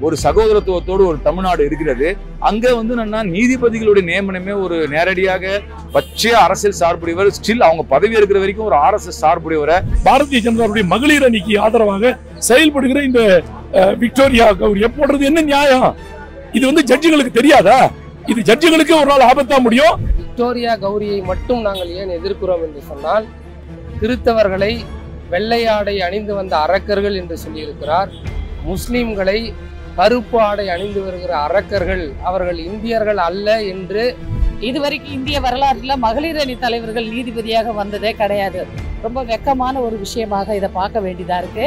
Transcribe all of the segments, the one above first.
ஒரு சகோதரத்துவத்தோடு ஒரு தமிழ்நாடு இருக்கிறது அங்க வந்து என்னன்னா நீதிபதிகளுடைய நியமனமே ஒரு நேரடியாக பச்சையா அரசியல் சார்புடையவர் ஸ்டில் அவங்க பதவி இருக்கிற வரைக்கும் ஒரு ஆர்எஸ்எஸ் சார்புடையவரை பாரதிய ஜனதாவுடைய மகளிர் அணிக்கு ஆதரவாக செயல்படுகிற இந்த அஹ், விக்டோரியா கௌரி போடுறது என்ன நியாயம் இது வந்து ஜட்ஜுகளுக்கு தெரியாதா இது ஜட்ஜுகளுக்கு ஒரு நாள் ஆபத்தா முடியும் விக்டோரியா கௌரியை மட்டும் நாங்கள் ஏன் எதிர்க்கிறோம் என்று சொன்னால் கிறித்தவர்களை வெள்ளை ஆடை அணிந்து வந்த அரக்கர்கள் என்று சொல்லியிருக்கிறார் முஸ்லிம்களை கருப்பு ஆடை அணிந்து வருகிற அரக்கர்கள் அவர்கள் இந்தியர்கள் அல்ல என்று இதுவரைக்கும் இந்திய வரலாற்றுல மகளிர் அணி தலைவர்கள் நீதிபதியாக வந்ததே கிடையாது ரொம்ப வெக்கமான ஒரு விஷயமாக இதை பார்க்க வேண்டியதா இருக்கு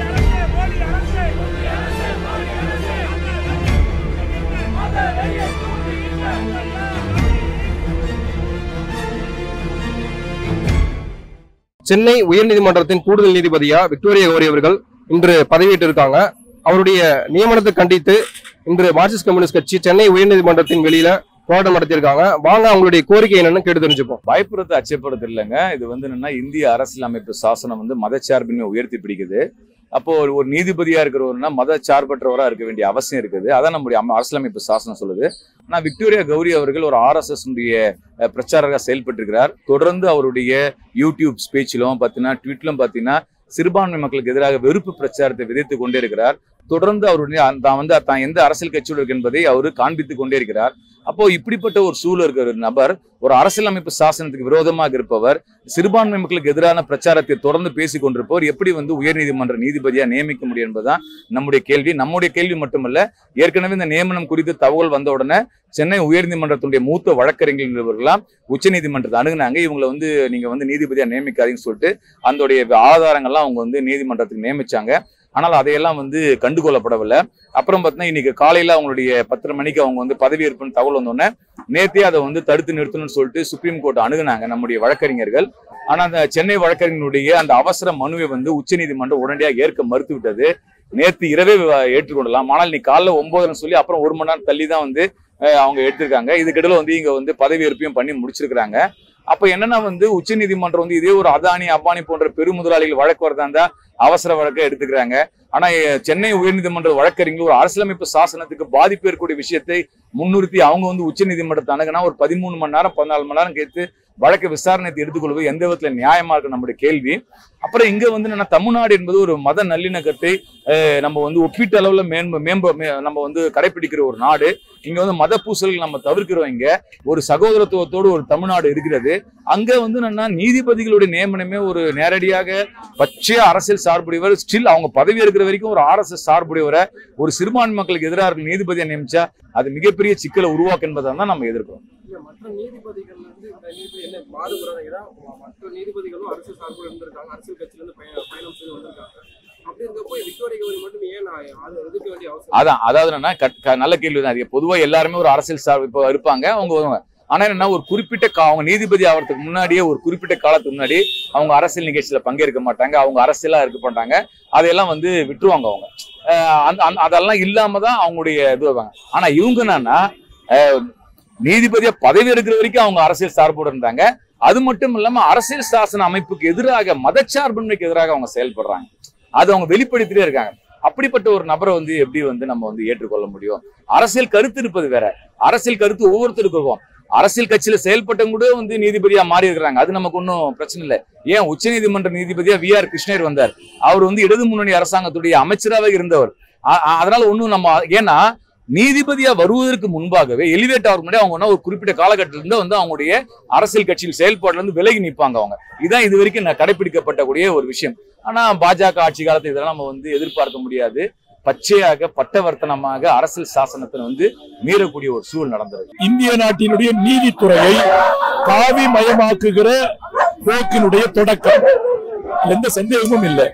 சென்னை உயர்நீதிமன்றத்தின் கூடுதல் நீதிபதியா விக்டோரியா கௌரி அவர்கள் இன்று பதவியேற்று இருக்காங்க அவருடைய நியமனத்தை கண்டித்து இன்று மார்க்சிஸ்ட் கம்யூனிஸ்ட் கட்சி சென்னை உயர்நீதிமன்றத்தின் வெளியில போராட்டம் நடத்தியிருக்காங்க வாங்க அவங்களுடைய கோரிக்கை என்னன்னு கேட்டு தெரிஞ்சுப்போம் பயப்படுறது அச்சப்படுறது இல்லைங்க இது வந்து என்னன்னா இந்திய அரசியலமைப்பு சாசனம் வந்து மதச்சார்பின்மை உயர்த்தி பிடிக்குது அப்போ ஒரு ஒரு நீதிபதியா இருக்கிறவர்னா மத சார்பற்றவரா இருக்க வேண்டிய அவசியம் இருக்குது அதான் நம்முடைய அம- அரசியலமைப்பு சாசனம் சொல்லுது ஆனா விக்டோரியா கௌரி அவர்கள் ஒரு ஆர்எஸ்எஸ் உடைய அஹ், பிரச்சாரகா செயல்பட்டிருக்கிறார் தொடர்ந்து அவருடைய யூடியூப் ஸ்பீச்சிலும் பார்த்தீங்கன்னா ட்வீட்லும் பார்த்தீங்கன்னா சிறுபான்மை மக்களுக்கு எதிராக வெறுப்பு பிரச்சாரத்தை விதைத்து கொண்டே இருக்கிறார் தொடர்ந்து அவருடைய அந்த- தான் வந்து தான் எந்த அரசியல் கட்சியோடு இருக்கு என்பதை அவர் காண்பித்துக் கொண்டே இருக்கிறார் அப்போ இப்படிப்பட்ட ஒரு சூழல் இருக்கிற ஒரு நபர் ஒரு அரசியலமைப்பு சாசனத்துக்கு விரோதமாக இருப்பவர் சிறுபான்மை மக்களுக்கு எதிரான பிரச்சாரத்தை தொடர்ந்து பேசிக் கொண்டிருப்பவர் எப்படி வந்து உயர்நீதிமன்ற நீதிபதியா நியமிக்க முடியும் என்பதுதான் நம்முடைய கேள்வி நம்முடைய கேள்வி மட்டுமல்ல ஏற்கனவே இந்த நியமனம் குறித்து தகவல் வந்த உடனே சென்னை உயர்நீதிமன்றத்துடைய மூத்த வழக்கறிஞர்கள்லாம் உச்சநீதிமன்றத்தை அணுகுனாங்க இவங்களை வந்து நீங்க வந்து நீதிபதியா நியமிக்காதீங்கன்னு சொல்லிட்டு அதோடைய ஆதாரங்கள்லாம் அவங்க வந்து நீதிமன்றத்துக்கு நியமிச்சாங்க ஆனால் அதையெல்லாம் வந்து கண்டுகொள்ளப்படவில்லை அப்புறம் பார்த்தீங்கன்னா இன்னைக்கு காலையில அவங்களுடைய பத்தரை மணிக்கு அவங்க வந்து பதவியேற்புன்னு தகவல் வந்தோடனே நேத்தே அதை வந்து தடுத்து நிறுத்தணும்னு சொல்லிட்டு சுப்ரீம் கோர்ட் அணுகுனாங்க நம்முடைய வழக்கறிஞர்கள் ஆனா அந்த சென்னை வழக்கறிஞருடைய அந்த அவசர மனுவை வந்து உச்சநீதிமன்றம் உடனடியாக ஏற்க மறுத்து விட்டது நேத்து இரவே வ- ஏற்றுக்கொள்ளலாம் ஆனால் நீ காலைல ஒன்பதுன்னு சொல்லி அப்புறம் ஒரு மணி நேரம் தள்ளி தான் வந்து அஹ், அவங்க எடுத்திருக்காங்க இதுக்கிடையில வந்து இங்க வந்து பதவியேற்பையும் பண்ணி முடிச்சிருக்காங்க அப்ப என்னன்னா வந்து உச்சநீதிமன்றம் வந்து இதே ஒரு அதானி அம்பானி போன்ற பெருமுதலாளிகள் வழக்கு வரதா இருந்தா அவசர வழக்கை எடுத்துக்கிறாங்க ஆனா அஹ், சென்னை உயர்நீதிமன்ற வழக்கறிஞர் ஒரு அரசியலமைப்பு சாசனத்துக்கு பாதிப்பு ஏற்பக்கூடிய விஷயத்தை முன்னிறுத்தி அவங்க வந்து உச்சநீதிமன்றத்தை அணுகுனா ஒரு பதிமூணு மணி நேரம் பதினாலு மணி நேரம் கேட்டு வழக்கு விசாரணையை எடுத்துக்கொள்வது எந்த விதத்துல நியாயமா இருக்கு நம்முடைய கேள்வி அப்புறம் இங்க வந்து என்னன்னா தமிழ்நாடு என்பது ஒரு மத நல்லிணக்கத்தை அஹ், நம்ம வந்து ஒப்பீட்டு அளவுல மேம்ப மேம்ப மே- நம்ம வந்து கடைபிடிக்கிற ஒரு நாடு இங்க வந்து மத பூசல்கள் நம்ம தவிர்க்கிறோம் இங்க ஒரு சகோதரத்துவத்தோடு ஒரு தமிழ்நாடு இருக்கிறது அங்க வந்து என்னன்னா நீதிபதிகளுடைய நியமனமே ஒரு நேரடியாக பச்சையா அரசியல் சார்புடையவர் ஸ்டில் அவங்க பதவி இருக்கிற வரைக்கும் ஒரு ஆர்எஸ்எஸ் சார்புடையவரை ஒரு சிறுபான்மை மக்களுக்கு எதிராக இருக்கிற நீதிபதியை நியமிச்சா அது மிகப்பெரிய சிக்கலை உருவாக்கு என்பதை தான் நம்ம எதிர்க்கிறோம் மற்ற நீதிபதிகள் வந்து இந்த நீதிபதி என்ன மாறுபடுறாங்க மற்ற நீதிபதிகளும் அரசு சார்பு இருந்திருக்காங்க அரசியல் கட்சியில இருந்து பயணம் பயணம் செய்து வந்திருக்காங்க அப்படி இருக்கப்போ விக்டோரியா கௌரி மட்டும் ஏன் நான் அதை எதிர்க்க வேண்டிய அவசியம் அதான் அதாவது என்னன்னா கட்- க- நல்ல கேள்வி தான் பொதுவா எல்லாருமே ஒரு அரசியல் சார் இப்போ இருப்பாங்க அவங்க வருவாங்க. ஆனா என்ன ஒரு குறிப்பிட்ட கா அவங்க நீதிபதி ஆகிறதுக்கு முன்னாடியே ஒரு குறிப்பிட்ட காலத்துக்கு முன்னாடி அவங்க அரசியல் நிகழ்ச்சியில பங்கேற்க மாட்டாங்க அவங்க அரசியலா இருக்க மாட்டாங்க அதையெல்லாம் வந்து விட்டுருவாங்க அவங்க அஹ் அந்த அந்த- அதெல்லாம் இல்லாம தான் அவங்களுடைய இது வைப்பாங்க ஆனா இவங்க என்னன்னா அஹ், நீதிபதியா பதவி இருக்கிற வரைக்கும் அவங்க அரசியல் சார்போடு இருந்தாங்க அது மட்டும் இல்லாம அரசியல் சாசன அமைப்புக்கு எதிராக மதச்சார்பின்மைக்கு எதிராக அவங்க செயல்படுறாங்க அது அவங்க வெளிப்படுத்திட்டே இருக்காங்க அப்படிப்பட்ட ஒரு நபரை வந்து எப்படி வந்து நம்ம வந்து ஏற்றுக்கொள்ள முடியும் அரசியல் கருத்து இருப்பது வேற அரசியல் கருத்து ஒவ்வொருத்தருக்கும் இருக்கும் அரசியல் கட்சியில செயல்பட்டவங்க கூட வந்து நீதிபதியா மாறி இருக்கிறாங்க அது நமக்கு ஒன்றும் பிரச்சனை இல்லை ஏன் உச்சநீதிமன்ற நீதிபதியா வி ஆர் கிருஷ்ணர் வந்தார் அவர் வந்து இடது முன்னணி அரசாங்கத்துடைய அமைச்சராக இருந்தவர் அ- அ- அதனால ஒன்றும் நம்ம ஏன்னா நீதிபதியா வருவதற்கு முன்பாகவே எலிவேட் ஆகும் முன்னாடி அவங்க என்ன ஒரு குறிப்பிட்ட காலகட்டத்தில இருந்து வந்து அவங்களுடைய அரசியல் கட்சியில் செயல்பாடுல இருந்து விலகி நிற்பாங்க அவங்க இதான் இது வரைக்கும் நான் கடைபிடிக்கப்பட்டக்கூடிய ஒரு விஷயம் ஆனா பாஜக ஆட்சி காலத்துல இதெல்லாம் நம்ம வந்து எதிர்பார்க்க முடியாது பச்சையாக பட்டவர்த்தனமாக அரசியல் சாசனத்தை வந்து மீறக்கூடிய ஒரு சூழல் நடந்தது இந்திய நாட்டினுடைய நீதித்துறையை காவி மயமாக்குகிற போக்கினுடைய தொடக்கம் எந்த சந்தேகமும் இல்லை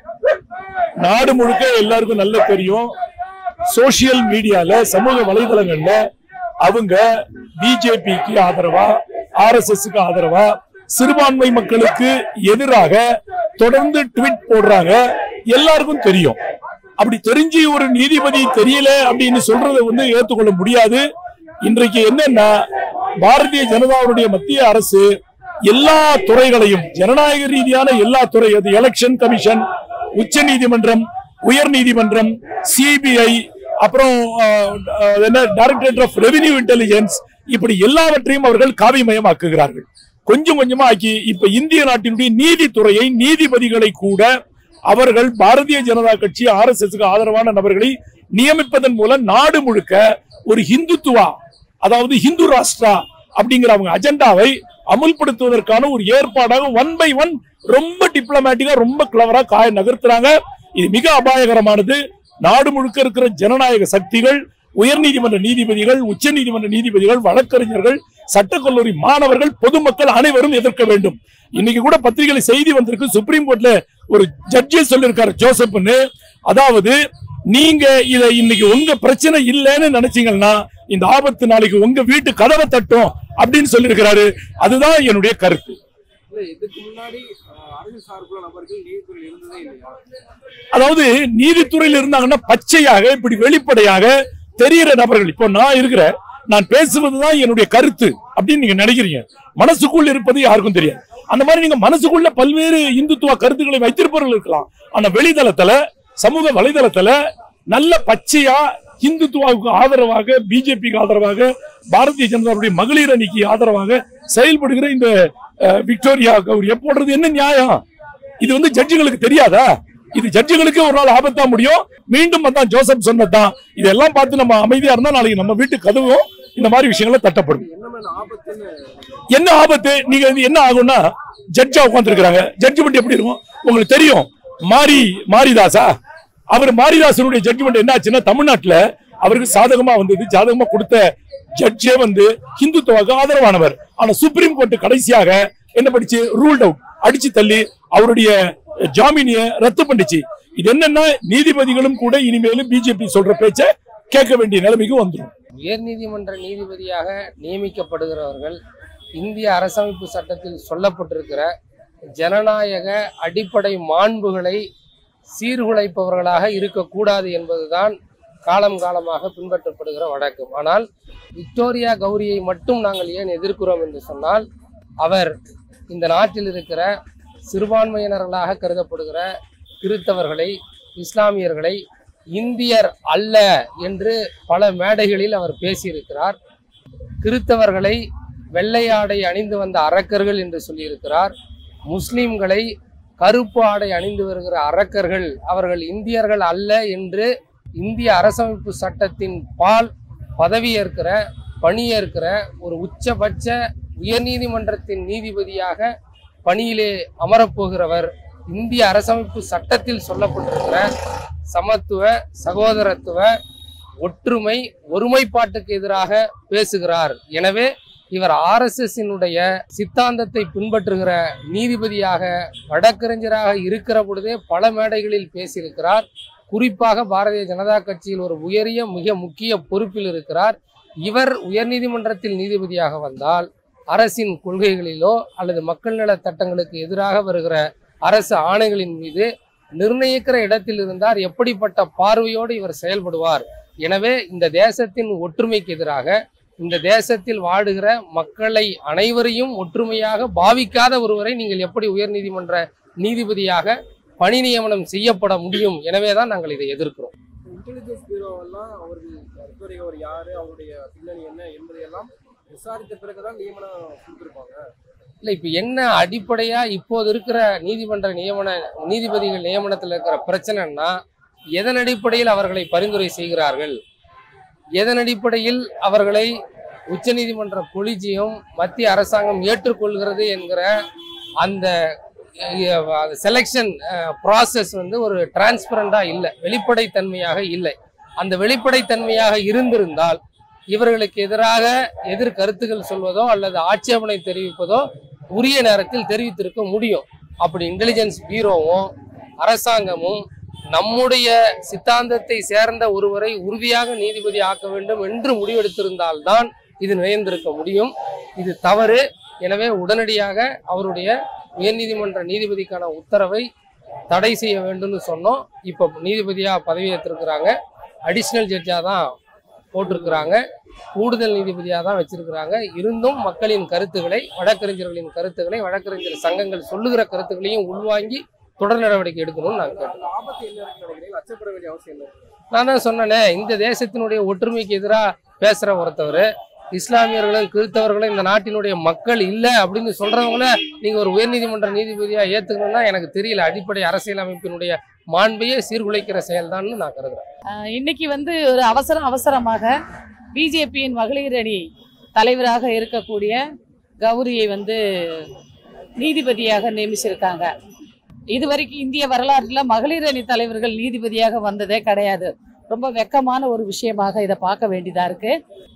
நாடு முழுக்க எல்லாருக்கும் நல்லா தெரியும் சோசியல் மீடியால சமூக வலைதளங்கள்ல அவங்க பிஜேபிக்கு ஆதரவா ஆர்எஸ்எஸ்க்கு ஆதரவா சிறுபான்மை மக்களுக்கு எதிராக தொடர்ந்து ட்வீட் போடுறாங்க எல்லாருக்கும் தெரியும் அப்படி தெரிஞ்சு ஒரு நீதிபதி தெரியல அப்படின்னு சொல்றதை வந்து ஏத்துக்கொள்ள முடியாது இன்றைக்கு என்னன்னா பாரதிய ஜனதாவுடைய மத்திய அரசு எல்லா துறைகளையும் ஜனநாயக ரீதியான எல்லா துறை அது எலெக்ஷன் கமிஷன் உச்ச நீதிமன்றம் உயர் நீதிமன்றம் சிபிஐ அப்புறம் அஹ், அஹ், என்ன டைரக்டரேட் ஆஃப் ரெவென்யூ இன்டெலிஜென்ஸ் இப்படி எல்லாவற்றையும் அவர்கள் காவிமயமாக்குகிறார்கள் கொஞ்சம் கொஞ்சமா ஆக்கி இப்ப இந்திய நாட்டினுடைய நீதித்துறையை நீதிபதிகளை கூட அவர்கள் பாரதிய ஜனதா கட்சி ஆர் எஸ் ஆதரவான நபர்களை நியமிப்பதன் மூலம் நாடு முழுக்க ஒரு ஹிந்துத்துவா அதாவது ஹிந்து ராஷ்டிரா அப்படிங்கிற அவங்க அஜெண்டாவை அமுல்படுத்துவதற்கான ஒரு ஏற்பாடாக ஒன் பை ஒன் ரொம்ப டிப்ளமேட்டிக்கா ரொம்ப கிளவரா காய நகர்த்துறாங்க இது மிக அபாயகரமானது நாடு முழுக்க இருக்கிற ஜனநாயக சக்திகள் உயர்நீதிமன்ற நீதிபதிகள் உச்சநீதிமன்ற நீதிபதிகள் வழக்கறிஞர்கள் சட்டக்கல்லூரி மாணவர்கள் பொதுமக்கள் அனைவரும் எதிர்க்க வேண்டும் இன்னைக்கு கூட பத்திரிகையில செய்தி வந்திருக்கு சுப்ரீம் கோர்ட்ல ஒரு ஜட்ஜே சொல்லிருக்காரு ஜோசப்னு அதாவது நீங்க இத இன்னைக்கு உங்க பிரச்சனை இல்லைன்னு நினைச்சீங்கன்னா இந்த ஆபத்து நாளைக்கு உங்க வீட்டு கதவை தட்டும் அப்படின்னு சொல்லியிருக்கிறாரு அதுதான் என்னுடைய கருத்து இல்ல இதுக்கு முன்னாடி அஹ், அரசு சார்புள்ள நபர்கள் நீதித்துறையில் இருந்ததே இல்லையா அதாவது நீதித்துறையில் இருந்தாங்கன்னா பச்சையாக இப்படி வெளிப்படையாக தெரிகிற நபர்கள் இப்போ நான் இருக்கிறேன் நான் பேசுவதுதான் என்னுடைய கருத்து அப்படின்னு நீங்க நினைக்கிறீங்க மனசுக்குள்ள இருப்பது யாருக்கும் தெரியாது அந்த மாதிரி நீங்க மனசுக்குள்ள பல்வேறு இந்துத்துவ கருத்துக்களை வைத்திருப்பவர்கள் இருக்கலாம் ஆனா வெளிதளத்துல சமூக வலைதளத்துல நல்ல பச்சையா இந்துத்துவாவுக்கு ஆதரவாக பிஜேபிக்கு ஆதரவாக பாரதிய ஜனதாவுடைய மகளிர் அணிக்கு ஆதரவாக செயல்படுகிற இந்த அஹ், விக்டோரியா கௌரி போடுறது என்ன நியாயம் இது வந்து ஜட்ஜுகளுக்கு தெரியாதா இது ஜட்ஜுகளுக்கு ஒரு நாள் ஆபத்தா முடியும் மீண்டும் அதான் ஜோசப் சொன்னதுதான் இதெல்லாம் பார்த்து நம்ம அமைதியா இருந்தா நாளைக்கு நம்ம வீட்டு கதவும் இந்த மாதிரி விஷயங்களை தட்டப்படும் என்ன மேல ஆபத்துன்னு என்ன ஆபத்து நீங்க வந்து என்ன ஆகும்னா ஜட்ஜா உட்காந்துருக்காங்க ஜட்ஜ்மெண்ட் எப்படி இருக்கும் உங்களுக்கு தெரியும் மாரி மாரிதாசா அவர் மாரிதாசனுடைய ஜட்ஜ்மெண்ட் என்ன ஆச்சுன்னா தமிழ்நாட்டுல அவருக்கு சாதகமா வந்தது ஜாதகமா கொடுத்த ஜட்ஜே வந்து ஹிந்துத்துவாக்கு ஆதரவானவர் ஆனா சுப்ரீம் கோர்ட் கடைசியாக என்ன படிச்சு ரூல்ட் அவுட் அடிச்சு தள்ளி அவருடைய ஜாமீனிய ரத்து பண்ணிச்சு இது என்னன்னா நீதிபதிகளும் கூட இனிமேலும் பிஜேபி சொல்ற பேச்ச கேட்க வேண்டிய நிலைமைக்கு வந்துடும் உயர்நீதிமன்ற நீதிபதியாக நியமிக்கப்படுகிறவர்கள் இந்திய அரசமைப்பு சட்டத்தில் சொல்லப்பட்டிருக்கிற ஜனநாயக அடிப்படை மாண்புகளை சீர்குலைப்பவர்களாக இருக்கக்கூடாது என்பதுதான் காலம் காலமாக பின்பற்றப்படுகிற வழக்கம் ஆனால் விக்டோரியா கௌரியை மட்டும் நாங்கள் ஏன் எதிர்க்கிறோம் என்று சொன்னால் அவர் இந்த நாட்டில் இருக்கிற சிறுபான்மையினர்களாக கருதப்படுகிற கிறித்தவர்களை இஸ்லாமியர்களை இந்தியர் அல்ல என்று பல மேடைகளில் அவர் பேசியிருக்கிறார் கிறித்தவர்களை வெள்ளையாடை அணிந்து வந்த அரக்கர்கள் என்று சொல்லியிருக்கிறார் முஸ்லிம்களை கருப்பு ஆடை அணிந்து வருகிற அரக்கர்கள் அவர்கள் இந்தியர்கள் அல்ல என்று இந்திய அரசமைப்பு சட்டத்தின் பால் பதவியேற்கிற பணியேற்கிற ஒரு உச்சபட்ச உயர்நீதிமன்றத்தின் நீதிபதியாக பணியிலே அமரப்போகிறவர் இந்திய அரசமைப்பு சட்டத்தில் சொல்லப்பட்டிருக்கிற சமத்துவ சகோதரத்துவ ஒற்றுமை ஒருமைப்பாட்டுக்கு எதிராக பேசுகிறார் எனவே இவர் ஆர்எஸ்எஸ்னுடைய சித்தாந்தத்தை பின்பற்றுகிற நீதிபதியாக வழக்கறிஞராக இருக்கிற பொழுதே பல மேடைகளில் பேசியிருக்கிறார் குறிப்பாக பாரதிய ஜனதா கட்சியில் ஒரு உயரிய மிக முக்கிய பொறுப்பில் இருக்கிறார் இவர் உயர்நீதிமன்றத்தில் நீதிபதியாக வந்தால் அரசின் கொள்கைகளிலோ அல்லது மக்கள் நல சட்டங்களுக்கு எதிராக வருகிற அரசு ஆணைகளின் மீது நிர்ணயிக்கிற இடத்தில் இருந்தார் எப்படிப்பட்ட பார்வையோடு இவர் செயல்படுவார் எனவே இந்த தேசத்தின் ஒற்றுமைக்கு எதிராக இந்த தேசத்தில் வாழுகிற மக்களை அனைவரையும் ஒற்றுமையாக பாவிக்காத ஒருவரை நீங்கள் எப்படி உயர்நீதிமன்ற நீதிபதியாக பணி நியமனம் செய்யப்பட முடியும் எனவே தான் நாங்கள் இதை எதிர்க்கிறோம் இன்டெலிஜென்ஸ் பியூரோவெல்லாம் அவர்கள் விக்டோரியா அவர் யாரு அவருடைய பின்னணி என்ன என்பதையெல்லாம் விசாரித்த பிறகுதான் நியமனம் கொடுத்துருப்பாங்க இல்லை இப்போ என்ன அடிப்படையா இப்போது இருக்கிற நீதிமன்ற நியமன நீதிபதிகள் நியமனத்தில் இருக்கிற பிரச்சனைன்னா எதன் அடிப்படையில் அவர்களை பரிந்துரை செய்கிறார்கள் எதன் அடிப்படையில் அவர்களை உச்சநீதிமன்ற கொலிஜியம் மத்திய அரசாங்கம் ஏற்றுக்கொள்கிறது என்கிற அந்த செலெக்ஷன் ப்ராசஸ் வந்து ஒரு டிரான்ஸ்பரண்டா இல்லை வெளிப்படைத்தன்மையாக இல்லை அந்த வெளிப்படைத்தன்மையாக இருந்திருந்தால் இவர்களுக்கு எதிராக எதிர் கருத்துக்கள் சொல்வதோ அல்லது ஆட்சேபனை தெரிவிப்பதோ உரிய நேரத்தில் தெரிவித்திருக்க முடியும் அப்படி இன்டெலிஜென்ஸ் பீரோவும் அரசாங்கமும் நம்முடைய சித்தாந்தத்தை சேர்ந்த ஒருவரை உறுதியாக நீதிபதி ஆக்க வேண்டும் என்று முடிவெடுத்திருந்தால்தான் இது நிலைந்திருக்க முடியும் இது தவறு எனவே உடனடியாக அவருடைய உயர்நீதிமன்ற நீதிபதிக்கான உத்தரவை தடை செய்ய வேண்டும்னு சொன்னோம் இப்போ நீதிபதியா பதவியேற்றிருக்கிறாங்க அடிஷ்னல் ஜட்ஜாக தான் போட்டிருக்கிறாங்க கூடுதல் நீதிபதியாக தான் வச்சிருக்கிறாங்க இருந்தும் மக்களின் கருத்துக்களை வழக்கறிஞர்களின் கருத்துக்களை வழக்கறிஞர் சங்கங்கள் சொல்லுகிற கருத்துக்களையும் உள்வாங்கி தொடர் நடவடிக்கை எடுக்கணும்னு நாங்கள் கேட்டோம் அந்த ஆபத்து என்ன இருக்கு நினைக்கிறீங்க அச்சப்பட வேண்டிய அவசியம் என்ன இருக்கு? நான் தான் சொன்னேனே இந்த தேசத்தினுடைய ஒற்றுமைக்கு எதிராக பேசுற ஒருத்தவர் இஸ்லாமியர்களும் கிறிஸ்தவர்களும் இந்த நாட்டினுடைய மக்கள் இல்லை அப்படின்னு சொல்றவங்கள நீங்க ஒரு உயர்நீதிமன்ற நீதிபதியா ஏத்துக்கணும்னா எனக்கு தெரியல அடிப்படை அரசியல் அமைப்பினுடைய மாண்பையே சீர்குலைக்கிற செயல்தான்னு நான் கருதுறேன் ஆஹ் இன்னைக்கு வந்து ஒரு அவசரம் அவசரமாக பிஜேபியின் மகளிர் அணி தலைவராக இருக்கக்கூடிய கௌரியை வந்து நீதிபதியாக நியமிச்சிருக்காங்க இதுவரைக்கும் இந்திய வரலாற்றுல மகளிர் அணி தலைவர்கள் நீதிபதியாக வந்ததே கிடையாது ரொம்ப வெக்கமான ஒரு விஷயமாக இதை பார்க்க வேண்டியதா இருக்கு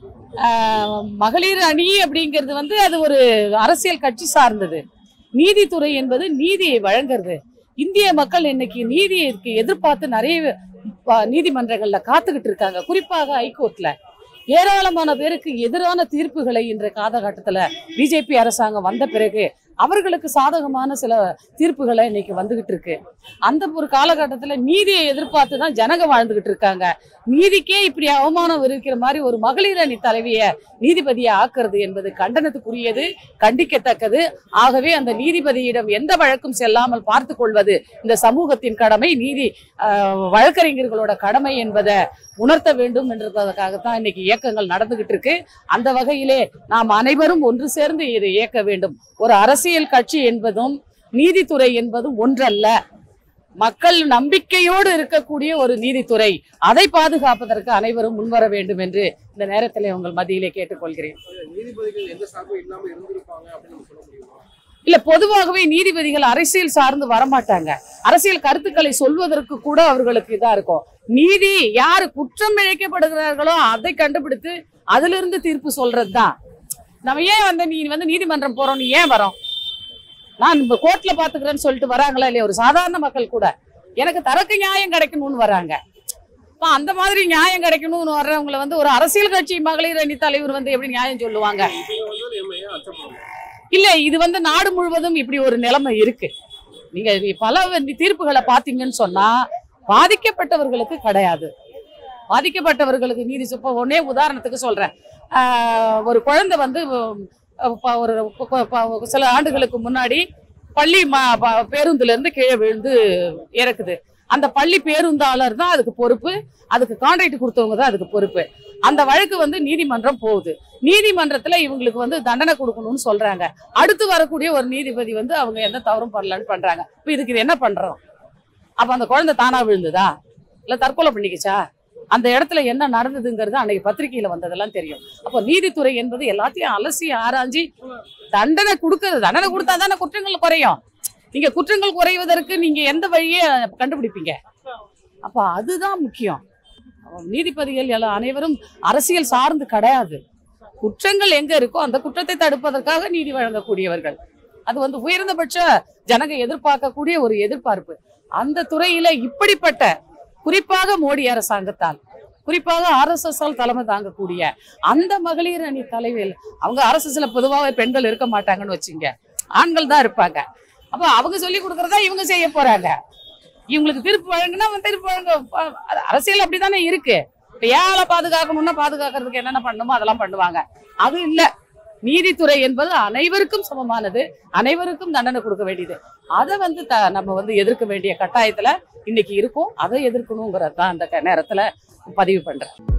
ஆஹ் மகளிர் அணி அப்படிங்கிறது வந்து அது ஒரு அரசியல் கட்சி சார்ந்தது நீதித்துறை என்பது நீதியை வழங்குறது இந்திய மக்கள் இன்னைக்கு நீதிக்கு எதிர்பார்த்து நிறைய ப- நீதிமன்றங்கள்ல காத்துக்கிட்டு இருக்காங்க குறிப்பாக ஹைகோர்ட்ல ஏராளமான பேருக்கு எதிரான தீர்ப்புகளை இன்றைய காலகட்டத்துல பிஜேபி அரசாங்கம் வந்த பிறகு அவர்களுக்கு சாதகமான சில தீர்ப்புகளை இன்னைக்கு வந்துகிட்டு இருக்கு அந்த ஒரு காலகட்டத்துல நீதியை எதிர்பார்த்து தான் ஜனங்க வாழ்ந்துகிட்டு இருக்காங்க நீதிக்கே இப்படி அவமானம் இருக்கிற மாதிரி ஒரு மகளிர் அணி தலைவிய நீதிபதியை ஆக்குறது என்பது கண்டனத்துக்குரியது கண்டிக்கத்தக்கது ஆகவே அந்த நீதிபதியிடம் எந்த வழக்கும் செல்லாமல் பார்த்து கொள்வது இந்த சமூகத்தின் கடமை நீதி ஆஹ், வழக்கறிஞர்களோட கடமை என்பதை உணர்த்த வேண்டும் என்றதற்காகத்தான் இன்னைக்கு இயக்கங்கள் நடந்துகிட்டு இருக்கு அந்த வகையிலே நாம் அனைவரும் ஒன்று சேர்ந்து இதை இயக்க வேண்டும் ஒரு அரசியல் கட்சி என்பதும் நீதித்துறை என்பதும் ஒன்றல்ல மக்கள் நம்பிக்கையோடு இருக்கக்கூடிய ஒரு நீதித்துறை அதை பாதுகாப்பதற்கு அனைவரும் முன்வர வேண்டும் என்று இந்த நேரத்திலே உங்கள் மத்தியிலே கேட்டுக்கொள்கிறேன் நீதிபதிகள் எந்த சார்பும் இல்லாம இருந்திருப்பாங்க அப்படின்னு சொல்ல முடியுமா இல்ல பொதுவாகவே நீதிபதிகள் அரசியல் சார்ந்து வரமாட்டாங்க அரசியல் கருத்துக்களை சொல்வதற்கு கூட அவர்களுக்கு இதா இருக்கும் நீதி யாரு குற்றம் இழைக்கப்படுகிறார்களோ அதை கண்டுபிடித்து அதுல இருந்து தீர்ப்பு சொல்றதுதான் நம்ம ஏன் வந்து நீ வந்து நீதிமன்றம் போறோம் நீ ஏன் வரோம் நான் இப்ப கோர்ட்ல பாத்துக்கிறேன்னு சொல்லிட்டு வராங்களா இல்லையா ஒரு சாதாரண மக்கள் கூட எனக்கு தரக்கு நியாயம் கிடைக்கணும்னு வராங்க அப்ப அந்த மாதிரி நியாயம் கிடைக்கணும்னு வர்றவங்களை வந்து ஒரு அரசியல் கட்சி மகளிர் அணி தலைவர் வந்து எப்படி நியாயம் சொல்லுவாங்க இல்ல இது வந்து நாடு முழுவதும் இப்படி ஒரு நிலைமை இருக்கு நீங்க நீ பல வ- தீர்ப்புகளை பாத்தீங்கன்னு சொன்னா பாதிக்கப்பட்டவர்களுக்கு கிடையாது பாதிக்கப்பட்டவர்களுக்கு நீதி இப்ப ஒன்னே உதாரணத்துக்கு சொல்றேன் ஆஹ் ஒரு குழந்தை வந்து அஹ் ப- ஒரு ப- ப- சில ஆண்டுகளுக்கு முன்னாடி பள்ளி ம- ப- பேருந்துல இருந்து கீழே விழுந்து இறக்குது அந்த பள்ளி பேருந்தாளர் தான் அதுக்கு பொறுப்பு அதுக்கு கான்ட்ராக்ட் கொடுத்தவங்க தான் அதுக்கு பொறுப்பு அந்த வழக்கு வந்து நீதிமன்றம் போகுது நீதிமன்றத்துல இவங்களுக்கு வந்து தண்டனை கொடுக்கணும்னு சொல்றாங்க அடுத்து வரக்கூடிய ஒரு நீதிபதி வந்து அவங்க எந்த தவறும் பண்ணலன்னு பண்றாங்க இப்ப இதுக்கு இது என்ன பண்றோம் அப்ப அந்த குழந்தை தானா விழுந்ததா இல்ல தற்கொலை பண்ணிக்கிச்சா அந்த இடத்துல என்ன நடந்ததுங்கிறது அன்னைக்கு பத்திரிகையில வந்ததெல்லாம் தெரியும் அப்போ நீதித்துறை என்பது எல்லாத்தையும் அலசி ஆராய்ஞ்சி தண்டனை கொடுக்கறது தண்டனை கொடுத்தா தானே குற்றங்கள் குறையும் நீங்க குற்றங்கள் குறைவதற்கு நீங்க எந்த வழியை கண்டுபிடிப்பீங்க அப்ப அதுதான் முக்கியம் நீதிபதிகள் எல்லாம் அனைவரும் அரசியல் சார்ந்து கிடையாது குற்றங்கள் எங்க இருக்கோ அந்த குற்றத்தை தடுப்பதற்காக நீதி வழங்கக்கூடியவர்கள் அது வந்து உயர்ந்தபட்ச ஜனங்க எதிர்பார்க்கக்கூடிய ஒரு எதிர்பார்ப்பு அந்த துறையில இப்படிப்பட்ட குறிப்பாக மோடி அரசாங்கத்தால் குறிப்பாக ஆர்எஸ்எஸ் தலைமை தாங்கக்கூடிய அந்த மகளிர் அணி தலைவியில் அவங்க ஆர்எஸ்எஸ்ல பொதுவாக பெண்கள் இருக்க மாட்டாங்கன்னு வச்சுங்க ஆண்கள் தான் இருப்பாங்க அப்ப அவங்க சொல்லி கொடுக்கறதா இவங்க செய்ய போறாங்க இவங்களுக்கு தீர்ப்பு வழங்கினா அவன் தீர்ப்பு வழங்க அ- அது அரசியல் அப்படித்தானே இருக்கு இப்ப ஏழை பாதுகாக்கணும்னா பாதுகாக்கிறதுக்கு என்னென்ன பண்ணுமோ அதெல்லாம் பண்ணுவாங்க அது இல்ல நீதித்துறை என்பது அனைவருக்கும் சமமானது அனைவருக்கும் தண்டனை கொடுக்க வேண்டியது அதை வந்து த- நம்ம வந்து எதிர்க்க வேண்டிய கட்டாயத்துல இன்னைக்கு இருக்கும் அதை எதிர்க்கணுங்கிறது தான் அந்த க- நேரத்துல பதிவு பண்றேன்